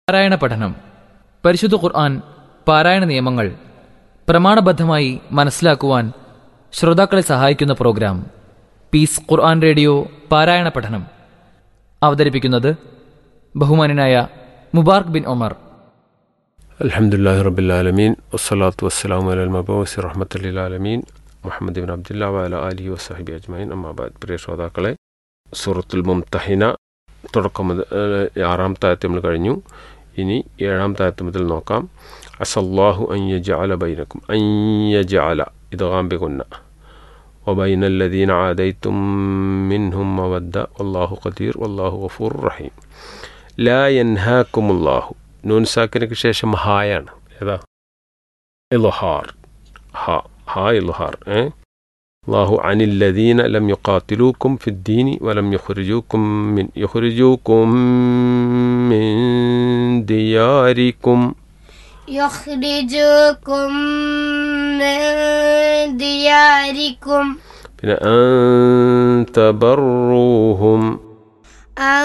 പാരായണ പഠനം പരിശുദ്ധ ഖുർആൻ പാരായണ നിയമങ്ങൾ പ്രമാണബദ്ധമായി മനസ്സിലാക്കുവാൻ ശ്രോതാക്കളെ സഹായിക്കുന്ന പ്രോഗ്രാം പീസ് ഖുർആൻ റേഡിയോ പാരായണ പഠനം അവതരിപ്പിക്കുന്നത് ബഹുമാനനായ മുബാർക്ക് ബിൻ ഒമർ അലഹമുല്ലാ റബിലാലമീൻ വസ്സലാത്തു വസ്സലാം അലൽ മബൂസ് റഹ്മത്തല്ലാലമീൻ മുഹമ്മദ് ബിൻ അബ്ദുല്ല വാല അലി വസാഹിബി അജ്മൈൻ അമ്മാബാദ് പ്രിയ ശ്രോതാക്കളെ സൂറത്തുൽ മുംതഹിന തുടക്കം മുതൽ ഏഹ്, ആറാം താഴത്ത് നമ്മൾ കഴിഞ്ഞു ഇനി ഏഴാം താഴത്ത് മുതൽ നോക്കാം അസല്ലാഹു അയ്യജ അല ബൈനക്കും അയ്യജ അല ഇത് കാമ്പി കൊന്ന وبين الذين عاديتم منهم مودة والله قدير والله غفور رحيم لا ينهاكم الله നൂൻ സാക്കിനക്ക് ശേഷം ഹായാണ് ഏതാ ഇലുഹാർ ഹ ഹാ ഇലുഹാർ ഏ അള്ളാഹു അനില്ലദീന ലം യുഖാത്തിലൂക്കും ഫിദ്ദീനി വലം യുഖ്രിജൂക്കും മിൻ യുഖ്രിജൂക്കും മിൻ ദിയാരിക്കും يخرجكم من دياركم പിന്നെ അൻ തബറൂഹും أن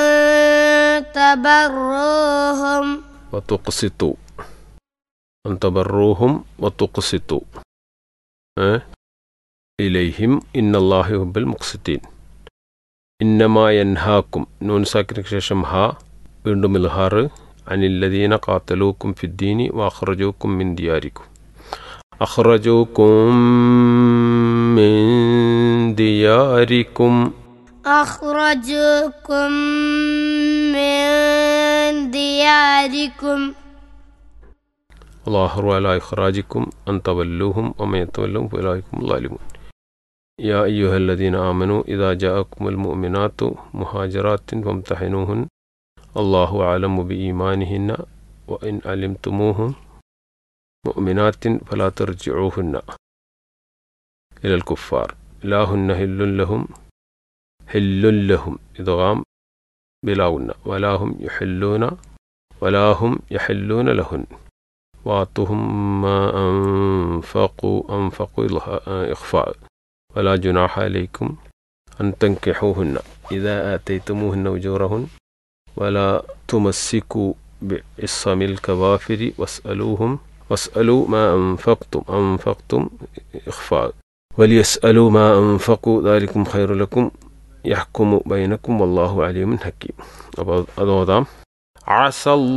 تبروهم വത്തുഖ്സിത്തു അൻ തബറൂഹും വത്തുഖ്സിത്തു ഏ ഇലൈഹിം ഇന്നല്ലാഹി ഹുബൽ മുഖ്സിത്തീൻ ഇന്നമാ യൻഹാക്കും നൂൻ സാക്കിനു ശേഷം ഹ വീണ്ടും ഇൽഹാർ അനില്ലദീന കാത്തലൂക്കും ഫിദ്ദീനി വഖ്റജൂക്കും മിൻ ദിയാരിക്കും അഖ്റജൂക്കും മിൻ ദിയാരിക്കും أخرجكم من دياركم الله على إخراجكم أن تولوهم ومن يتولهم فأولئك هم الظالمون يا أيها الذين آمنوا إذا جاءكم المؤمنات مهاجرات فامتحنوهن الله أعلم بإيمانهن وإن علمتموهن مؤمنات فلا ترجعوهن إلى الكفار لا هن هل لهم هل لهم إدغام بلاهن ولا هم يحلون ولا هم يحلون لهن وآتوهم ما أنفقوا أنفقوا إلها- إخفاء ولا جناح عليكم أن تنكحوهن إذا آتيتموهن أجورهن ولا تمسكوا بعصم الكوافر واسألوهم واسألوا ما أنفقتم أنفقتم إخفاء وليسألوا ما أنفقوا ذلكم خير لكم يحكم بينكم والله عليم حكيم أبو أضوضام عسى الله